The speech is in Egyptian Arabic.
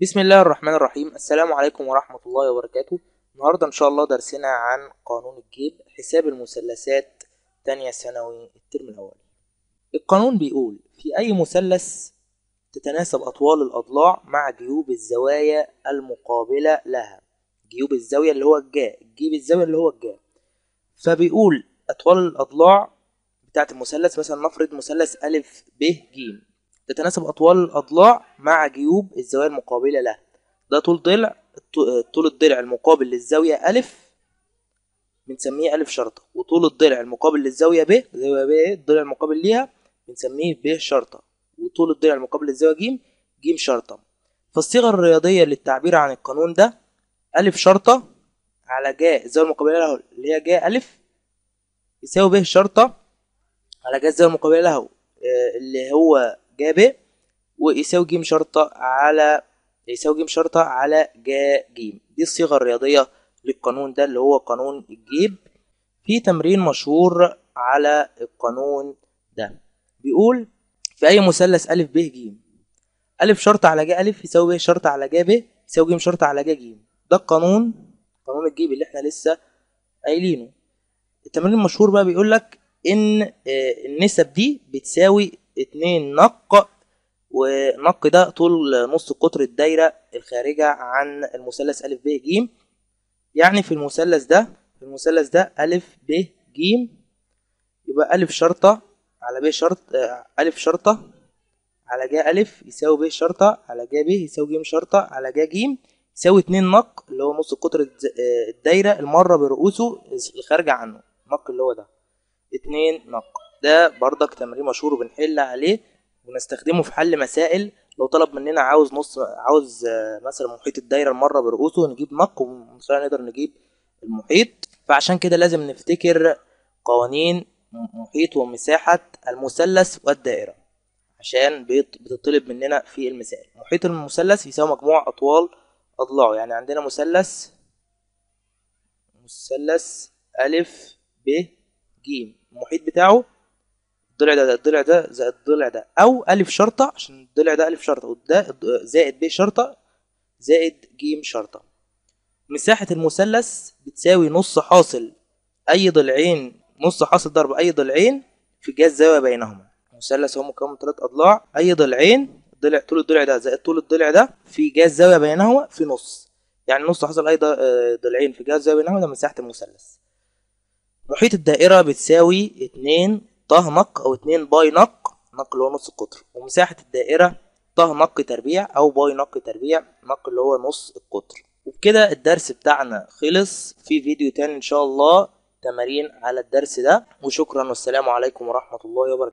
بسم الله الرحمن الرحيم السلام عليكم ورحمة الله وبركاته النهاردة إن شاء الله درسنا عن قانون الجيب حساب المثلثات تانية ثانوي الترم الأول القانون بيقول في أي مثلث تتناسب أطوال الأضلاع مع جيوب الزوايا المقابلة لها جيوب الزاوية اللي هو الجاء جيب الزاوية اللي هو الجاء فبيقول أطوال الأضلاع بتاعة المثلث مثلا نفرض مثلث أ ب ج تتناسب أطوال الأضلاع مع جيوب الزوايا المقابلة لها ده طول ضلع طول الضلع المقابل للزاوية أ بنسميه أ شرطة وطول الضلع المقابل للزاوية ب زاوية ب الضلع المقابل ليها بنسميه ب شرطة وطول الضلع المقابل للزاوية ج ج شرطة فالصيغة الرياضية للتعبير عن القانون ده أ شرطة على جاء الزاوية المقابلة له اللي هي جاء أ يساوي ب شرطة على جاء الزاوية المقابلة له اللي هو جا ب ويساوي ج شرطة على يساوي ج شرطة على جا ج دي الصيغة الرياضية للقانون ده اللي هو قانون الجيب في تمرين مشهور على القانون ده بيقول في أي مثلث أ ب ج أ شرطة على جا أ يساوي ب شرطة على جا ب يساوي ج شرطة على جا ج ده القانون قانون الجيب اللي احنا لسه قايلينه التمرين المشهور بقى بيقول لك ان النسب دي بتساوي اتنين نق ونق ده طول نص قطر الدايرة الخارجة عن المثلث أ ب ج يعني في المثلث ده في المثلث ده أ ب ج يبقى أ شرطة على ب شرط أ شرطة على ج أ يساوي ب شرطة على ج ب يساوي ج شرطة على ج ج يساوي اتنين نق اللي هو نص قطر الدايرة المرة برؤوسه الخارجة عنه النق اللي هو ده اتنين نق ده بردك تمرين مشهور وبنحل عليه ونستخدمه في حل مسائل لو طلب مننا عاوز نص عاوز مثلا محيط الدايره المره برؤوسه نجيب نق ومن نقدر نجيب المحيط فعشان كده لازم نفتكر قوانين محيط ومساحه المثلث والدائره عشان بتطلب مننا في المسائل محيط المثلث يساوي مجموع اطوال اضلاعه يعني عندنا مثلث مثلث ا ب ج المحيط بتاعه الضلع ده الضلع ده زائد الضلع ده او الف شرطه عشان الضلع ده الف شرطه وده زائد ب شرطه زائد ج شرطه مساحه المثلث بتساوي نص حاصل اي ضلعين نص حاصل ضرب اي ضلعين في جهاز الزاويه بينهما المثلث هو مكون من ثلاث اضلاع اي ضلعين ضلع طول الضلع ده زائد طول الضلع ده في جهاز الزاويه بينهما في نص يعني نص حاصل اي ضلعين في جهاز الزاويه بينهما ده مساحه المثلث محيط الدائرة بتساوي اتنين ط نق أو اتنين باي نق نق اللي هو نص القطر ومساحة الدائرة ط نق تربيع أو باي نق تربيع نق اللي هو نص القطر وبكده الدرس بتاعنا خلص في فيديو تاني إن شاء الله تمارين على الدرس ده وشكرا والسلام عليكم ورحمة الله وبركاته